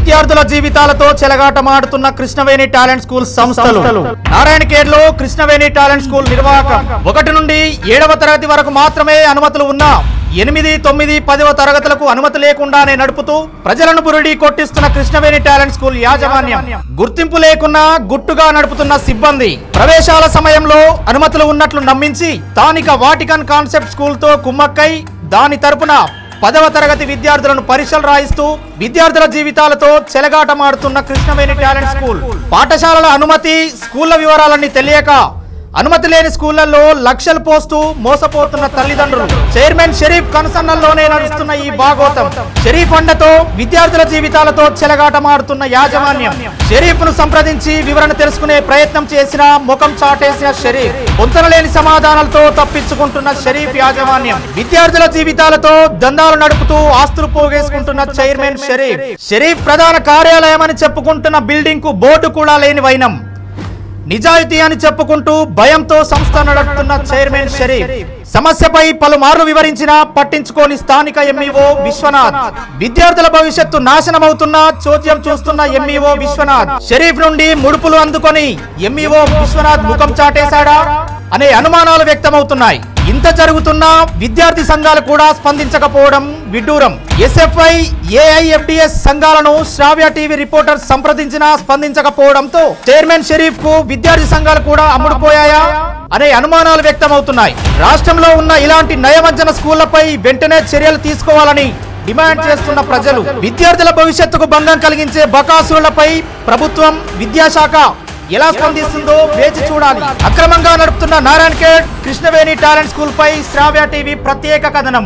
విద్యార్థుల జీవితాలతో చెలగాటమాడుతున్న Krishnaveni talent school సంస్థలు నారాయణఖేడ్ లో కృష్ణవేణి టాలెంట్ స్కూల్ నిర్వాహకం ఒకటి నుండి ఏడవ తరగతి వరకు మాత్రమే అనుమతులు ఉన్నా ఎనిమిది తొమ్మిది పదవ తరగతులకు అనుమతి లేకుండానే నడుపుతూ ప్రజలను బురిడి కొట్టిస్తున్న కృష్ణవేణి టాలెంట్ స్కూల్ యాజమాన్యం గుర్తింపు లేకున్నా గుట్టుగా నడుపుతున్న సిబ్బంది ప్రవేశాల సమయంలో అనుమతులు ఉన్నట్లు నమ్మించి స్థానిక వాటికన్ కాన్సెప్ట్ స్కూల్ తో కుమ్మక్కై దాని తరపున పదవ తరగతి విద్యార్థులను పరీక్షలు రాయిస్తూ విద్యార్థుల జీవితాలతో చెలగాటమాడుతున్న కృష్ణవేణి టాలెంట్ స్కూల్ పాఠశాలల అనుమతి స్కూళ్ల వివరాలన్నీ తెలియక అనుమతి లేని స్కూళ్లలో లక్షలు పోస్తూ మోసపోతున్న తల్లిదండ్రులు చైర్మన్ షరీఫ్ కనుసన్నల్లోనే నడుస్తున్న ఈ భాగోతం షరీఫ్ అండతో విద్యార్థుల జీవితాలతో చెలగాటమాడుతున్న యాజమాన్యం షరీఫ్ ను సంప్రదించి వివరణ తెలుసుకునే ప్రయత్నం చేసిన ముఖం చాటేసిన షరీఫ్ పొంతనలేని సమాధానాలతో తప్పించుకుంటున్న షరీఫ్ యాజమాన్యం విద్యార్థుల జీవితాలతో దందాలు నడుపుతూ ఆస్తులు పోగేసుకుంటున్న చైర్మన్ షరీఫ్ షరీఫ్ ప్రధాన కార్యాలయం అని చెప్పుకుంటున్న బిల్డింగ్ కు బోర్డు కూడా లేని వైనం నిజాయితీ అని చెప్పుకుంటూ భయంతో సంస్థ నడుపుతున్న చైర్మన్ షరీఫ్ సమస్యపై పలుమార్లు వివరించినా పట్టించుకోని స్థానిక ఎంఈఓ విశ్వనాథ్ విద్యార్థుల భవిష్యత్తు నాశనమవుతున్న చోద్యం చూస్తున్న ఎంఈఓ విశ్వనాథ్ షరీఫ్ నుండి ముడుపులు అందుకొని ఎంఈఓ విశ్వనాథ్ ముఖం చాటేశాడా అనే అనుమానాలు వ్యక్తమవుతున్నాయి ఇంత జరుగుతున్నా విద్యార్థి సంఘాలు కూడా స్పందించకపోవడం విడ్డూరం ఎస్ఎఫ్ఐ ఏఐఎఫ్డిఎస్ సంఘాలను శ్రావ్య టీవీ రిపోర్టర్ సంప్రదించినా స్పందించకపోవడంతో చైర్మన్ షరీఫ్ కు విద్యార్థి సంఘాలు కూడా అమ్ముడుపోయాయా అనే అనుమానాలు వ్యక్తమవుతున్నాయి రాష్ట్రంలో ఉన్న ఇలాంటి నయవంచన స్కూళ్లపై వెంటనే చర్యలు తీసుకోవాలని డిమాండ్ చేస్తున్న ప్రజలు విద్యార్థుల భవిష్యత్తుకు భంగం కలిగించే బకాసురులపై ప్రభుత్వం విద్యాశాఖ ఎలా స్పందిస్తుందో వేచి చూడాలి అక్రమంగా నడుపుతున్న నారాయణఖేడ్ కృష్ణవేణి టాలెంట్ స్కూల్ పై శ్రావ్య టీవీ ప్రత్యేక కథనం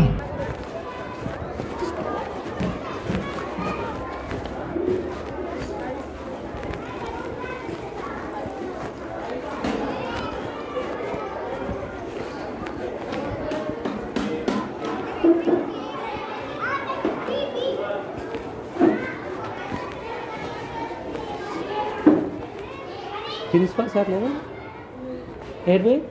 ప్రిన్సిపల్ సార్ లేదా ఏడు పోయి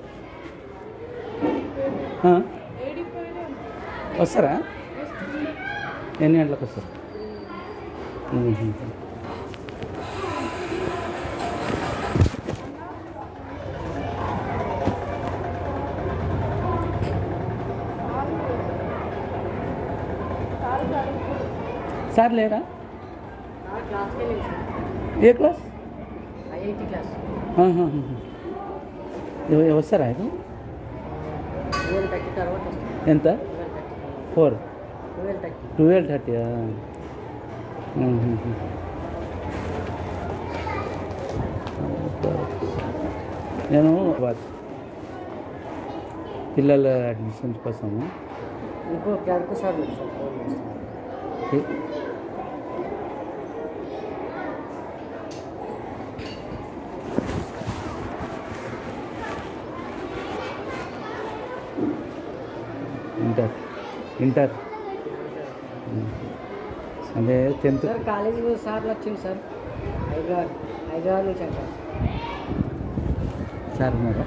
ఆ? వస్తారా ఎన్ని గంటలకు వస్తారు మ్మ్. సార్ లేరా ఏ క్లాస్ ఐఐటి క్లాస్ ఆహాహా. ఎవ- ఎవ- వస్తారా ఇది ట్వెల్వ్ థర్టీ తర్వాత వస్తుంది ఎంత twelve thirty four twelve thirty twelve thirty నేను వా- పిల్లల అడ్మిషన్ కోసము ఇంకో క్లర్క్ సార్ ఉంది సార్ ఫోన్ చేస్తాను ఏ- ఇంటర్ ఇంటర్ అదే టెన్త్ సార్ కాలేజీ సార్లు వచ్చింది సార్ హైదరాబాద్ హైదరాబాద్ నుంచి అంటారు సార్ ఉన్నారా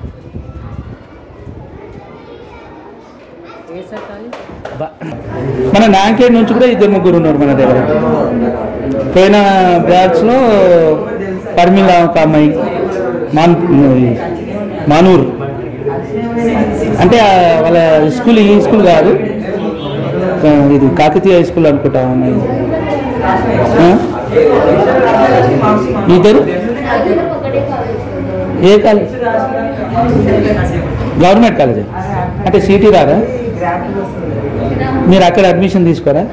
ఏ సార్ కాలేజ్ బా- మన నాంకేడ్ నుంచి కూడా ఇద్దరు ముగ్గురు ఉన్నారు మన దగ్గర పోయిన బ్యాచ్లో పర్మిళ ఒక అమ్మాయి మాన్ మానూర్ అంటే ఆ వాళ్ళ స్కూల్ ఈ స్కూల్ కాదు ఆ, ఇది కాకతీయ హై స్కూల్ అనుకుంటా అమ్మాయి ఆ? ఇద్దరు ఏ కాలేజ్ గవర్నమెంట్ కాలేజ్ అంటే సిటీ రాదా మీరు అక్కడ అడ్మిషన్ తీసుకోరా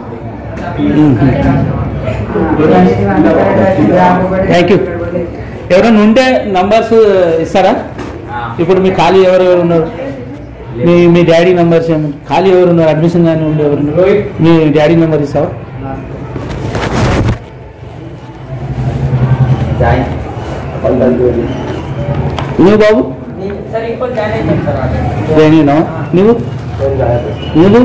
థ్యాంక్ యూ ఎవరైనా ఉంటే నంబర్స్ ఇస్తారా ఇప్పుడు మీ ఖాళీ ఎవరెవరు ఉన్నారు మీ మీ డాడీ నంబర్స్ ఏమి ఖాళీ ఎవరు ఉన్నారు అడ్మిషన్ కానీ ఉండే ఎవరు ఉన్నారు? మీ డాడీ నెంబర్ ఇస్తావా నువ్వు బాబు సార్ ఇంకో జాయిన్ అవుతాం సార్ దేనినా నువ్వు నువ్వు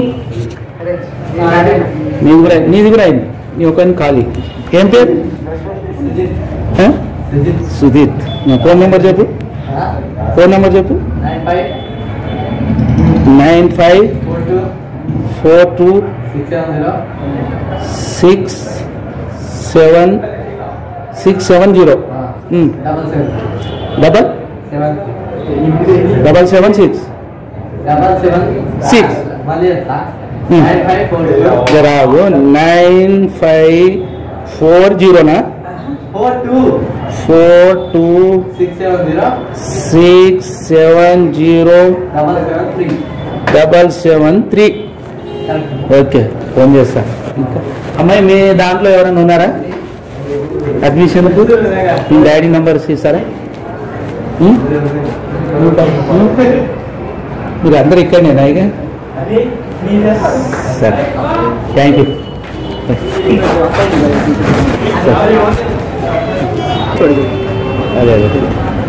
నీది కూడా నీది కూడా అయింది నీ ఒక ఖాళీ ఏం పేరు ఆ? సుధీర్ నా ఫోన్ నెంబర్ చెప్పు ఫోన్ నెంబర్ చెప్పు nine five nine five four two four two six seven zero six seven six seven zero double seven double seven double seven six double seven Six. మళ్ళీ చెప్తా Hmm. Nine five four zero జరాగు nine five four జీరోనా four two four two six seven zero six seven zero double seven three double seven three correct okay phone చేస్తా ఇంకా అమ్మాయి మీ దాంట్లో ఎవరైనా ఉన్నారా అడ్మిషన్కు మీ డాడీ నంబర్స్ ఇస్తారా ఉం? ఉం? మీరు అందరు ఇక్కడనేనా ఇక సరే థ్యాంక్ యూ అదే అదే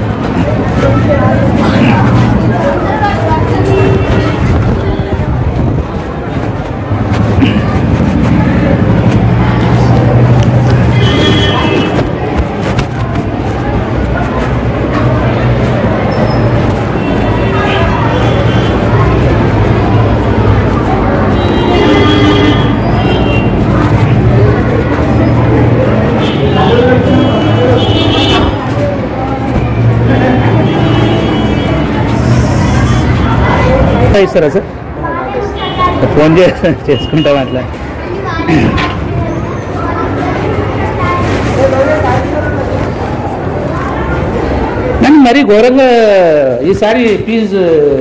ఇస్తారా సార్ ఫోన్ చే చేసుకుంటాం అట్లా కానీ మరి ఘోరంగా ఈసారి fees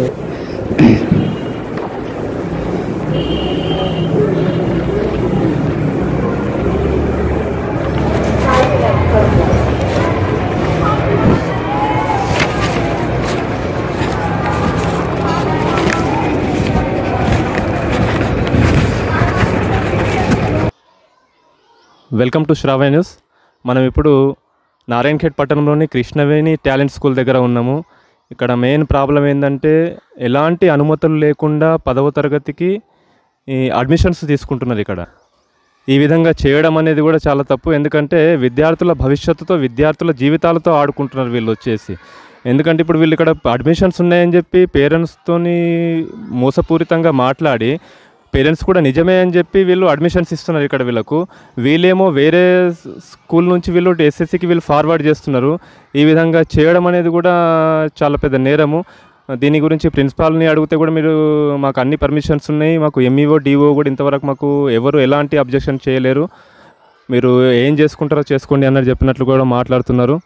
welcome to Shravana news మనం ఇప్పుడు నారాయణఖేడ్ పట్టణంలోని కృష్ణవేణి టాలెంట్ స్కూల్ దగ్గర ఉన్నాము ఇక్కడ మెయిన్ ప్రాబ్లం ఏంటంటే ఎలాంటి అనుమతులు లేకుండా పదవ తరగతికి ఈ అడ్మిషన్స్ తీసుకుంటున్నారు ఇక్కడ ఈ విధంగా చేయడం అనేది కూడా చాలా తప్పు ఎందుకంటే విద్యార్థుల భవిష్యత్తుతో విద్యార్థుల జీవితాలతో ఆడుకుంటున్నారు వీళ్ళు వచ్చేసి ఎందుకంటే ఇప్పుడు వీళ్ళు ఇక్కడ అడ్మిషన్స్ ఉన్నాయని చెప్పి పేరెంట్స్తోని మోసపూరితంగా మాట్లాడి పేరెంట్స్ కూడా నిజమే అని చెప్పి వీళ్ళు అడ్మిషన్స్ ఇస్తున్నారు ఇక్కడ వీళ్ళకు వీళ్ళేమో వేరే స్కూల్ నుంచి వీళ్ళు ఎస్ఎస్సికి వీళ్ళు ఫార్వర్డ్ చేస్తున్నారు ఈ విధంగా చేయడం అనేది కూడా చాలా పెద్ద నేరము దీని గురించి ప్రిన్సిపాల్ని అడిగితే కూడా మీరు మాకు అన్ని పర్మిషన్స్ ఉన్నాయి మాకు ఎంఈఓ డిఓ కూడా ఇంతవరకు మాకు ఎవరు ఎలాంటి అబ్జెక్షన్ చేయలేరు మీరు ఏం చేసుకుంటారో చేసుకోండి అన్నట్టు చెప్పినట్లు కూడా మాట్లాడుతున్నారు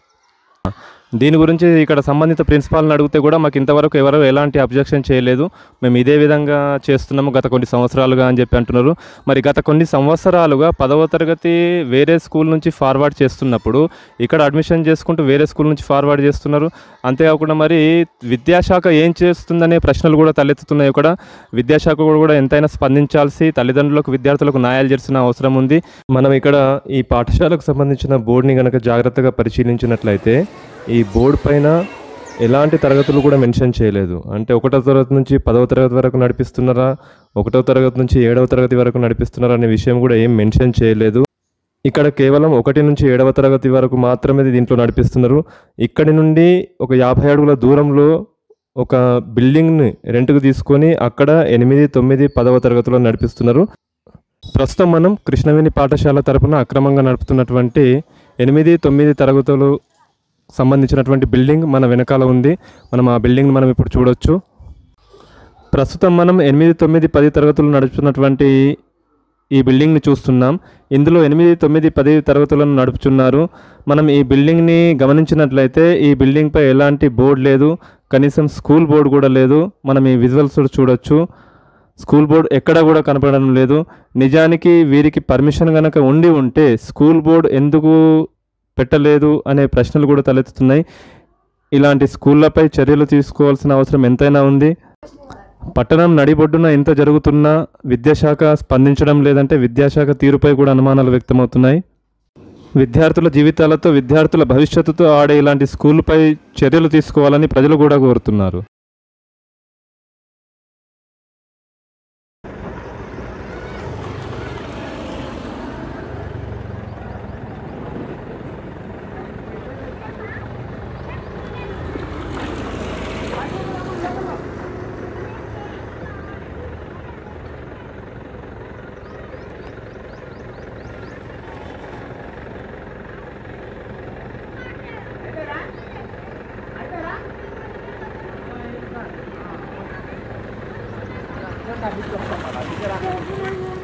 దీని గురించి ఇక్కడ సంబంధిత ప్రిన్సిపాల్ని అడిగితే కూడా మాకు ఇంతవరకు ఎవరు ఎలాంటి అబ్జెక్షన్ చేయలేదు మేము ఇదే విధంగా చేస్తున్నాము గత కొన్ని సంవత్సరాలుగా అని చెప్పి అంటున్నారు మరి గత కొన్ని సంవత్సరాలుగా పదవ తరగతి వేరే స్కూల్ నుంచి ఫార్వర్డ్ చేస్తున్నప్పుడు ఇక్కడ అడ్మిషన్ చేసుకుంటూ వేరే స్కూల్ నుంచి ఫార్వర్డ్ చేస్తున్నారు అంతేకాకుండా మరి విద్యాశాఖ ఏం చేస్తుందనే ప్రశ్నలు కూడా తలెత్తుతున్నాయి ఇక్కడ విద్యాశాఖ కూడా ఎంతైనా స్పందించాల్సి తల్లిదండ్రులకు విద్యార్థులకు న్యాయాలు చేసిన అవసరం ఉంది మనం ఇక్కడ ఈ పాఠశాలకు సంబంధించిన బోర్డుని కనుక జాగ్రత్తగా పరిశీలించినట్లయితే ఈ బోర్డు పైన ఎలాంటి తరగతులు కూడా మెన్షన్ చేయలేదు అంటే ఒకటో తరగతి నుంచి పదవ తరగతి వరకు నడిపిస్తున్నారా ఒకటో తరగతి నుంచి ఏడవ తరగతి వరకు నడిపిస్తున్నారా అనే విషయం కూడా ఏం మెన్షన్ చేయలేదు ఇక్కడ కేవలం ఒకటి నుంచి ఏడవ తరగతి వరకు మాత్రమే దీంట్లో నడిపిస్తున్నారు ఇక్కడి నుండి ఒక యాభై అడుగుల దూరంలో ఒక బిల్డింగ్ని రెంట్కు తీసుకొని అక్కడ ఎనిమిది తొమ్మిది పదవ తరగతిలో నడిపిస్తున్నారు ప్రస్తుతం మనం కృష్ణవేణి పాఠశాల తరపున అక్రమంగా నడుపుతున్నటువంటి ఎనిమిది తొమ్మిది తరగతులు సంబంధించినటువంటి బిల్డింగ్ మన వెనకాల ఉంది మనం ఆ బిల్డింగ్ మనం ఇప్పుడు చూడొచ్చు ప్రస్తుతం మనం ఎనిమిది తొమ్మిది పది తరగతులు నడుపుతున్నటువంటి ఈ బిల్డింగ్ని చూస్తున్నాం ఇందులో ఎనిమిది తొమ్మిది పది తరగతులను నడుపుతున్నారు మనం ఈ బిల్డింగ్ని గమనించినట్లయితే ఈ బిల్డింగ్పై ఎలాంటి బోర్డు లేదు కనీసం స్కూల్ బోర్డు కూడా లేదు మనం ఈ విజువల్స్ చూడొచ్చు స్కూల్ బోర్డు ఎక్కడ కూడా కనపడడం లేదు నిజానికి వీరికి పర్మిషన్ కనుక ఉండి ఉంటే స్కూల్ బోర్డు ఎందుకు పెట్టలేదు అనే ప్రశ్నలు కూడా తలెత్తుతున్నాయి ఇలాంటి స్కూళ్ళపై చర్యలు తీసుకోవాల్సిన అవసరం ఎంతైనా ఉంది పట్టణం నడిబొడ్డున ఎంత జరుగుతున్నా విద్యాశాఖ స్పందించడం లేదంటే విద్యాశాఖ తీరుపై కూడా అనుమానాలు వ్యక్తమవుతున్నాయి విద్యార్థుల జీవితాలతో విద్యార్థుల భవిష్యత్తుతో ఆడే ఇలాంటి స్కూల్పై చర్యలు తీసుకోవాలని ప్రజలు కూడా కోరుతున్నారు అడ్మిట్ వస్తాం అందుకే రాలేదు